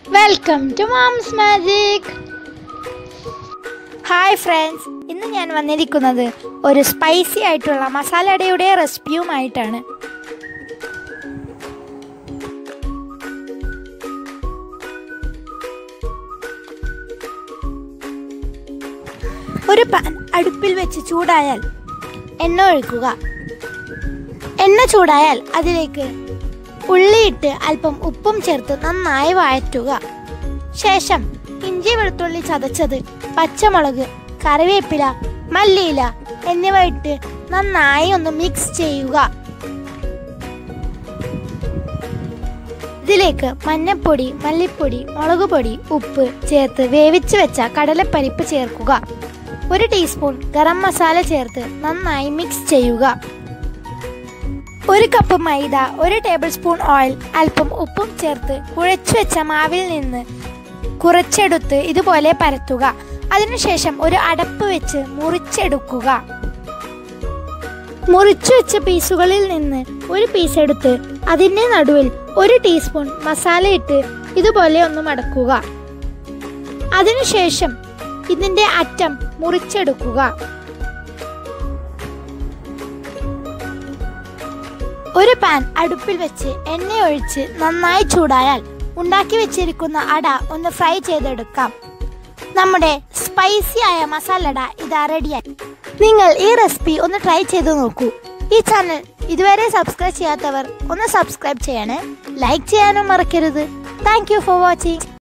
welcome to Mom's Magic hi friends ഇന്ന് ഞാൻ വന്നിരിക്കുന്നത് ഒരു സ്പൈസി ആയിട്ടുള്ള മസാലടയുടെ റെസിപ്പിയുമായിട്ടാണ് ഒരു പാൻ അടുപ്പിൽ വെച്ച് ചൂടായാൽ എണ്ണ ഒഴിക്കുക എണ്ണ ചൂടായാൽ അതിലേക്ക് ഉള്ളിയിട്ട് അല്പം ഉപ്പും ചേർത്ത് നന്നായി വഴറ്റുക ശേഷം ഇഞ്ചി വെളുത്തുള്ളി ചതച്ചത് പച്ചമുളക് കറിവേപ്പില മല്ലിയില എന്നിവ ഇട്ട് നന്നായി ഒന്ന് മിക്സ് ചെയ്യുക ഇതിലേക്ക് മഞ്ഞപ്പൊടി മല്ലിപ്പൊടി മുളക് പൊടി ഉപ്പ് ചേർത്ത് വേവിച്ച് വെച്ച കടലപ്പരിപ്പ് ചേർക്കുക ഒരു ടീസ്പൂൺ ഗരം മസാല ചേർത്ത് നന്നായി മിക്സ് ചെയ്യുക ഒരു കപ്പ് മൈദ ഒരു ടേബിൾ സ്പൂൺ ഓയിൽ അല്പം ഉപ്പും ചേർത്ത് കുഴച്ചു വെച്ച മാവിൽ നിന്ന് കുറച്ചെടുത്ത് ഇതുപോലെ പരത്തുക അതിനുശേഷം ഒരു അടപ്പ് വെച്ച് മുറിച്ചെടുക്കുക മുറിച്ചു വെച്ച പീസുകളിൽ നിന്ന് ഒരു പീസ് എടുത്ത് അതിൻ്റെ നടുവിൽ ഒരു ടീസ്പൂൺ മസാല ഇട്ട് ഇതുപോലെ ഒന്ന് മടക്കുക അതിനുശേഷം ഇതിൻ്റെ അറ്റം മുറിച്ചെടുക്കുക ഒരു പാൻ അടുപ്പിൽ വെച്ച് എണ്ണ ഒഴിച്ച് നന്നായി ചൂടായാൽ ഉണ്ടാക്കി വെച്ചിരിക്കുന്ന അട ഒന്ന് ഫ്രൈ ചെയ്തെടുക്കാം നമ്മുടെ സ്പൈസി ആയ മസാലട ഇതാ റെഡിയായി നിങ്ങൾ ഈ റെസിപ്പി ഒന്ന് ട്രൈ ചെയ്ത് നോക്കൂ ഈ ചാനൽ ഇതുവരെ സബ്സ്ക്രൈബ് ചെയ്യാത്തവർ ഒന്ന് സബ്സ്ക്രൈബ് ചെയ്യണേ ലൈക്ക് ചെയ്യാനും മറക്കരുത് താങ്ക് യു ഫോർ വാച്ചിങ്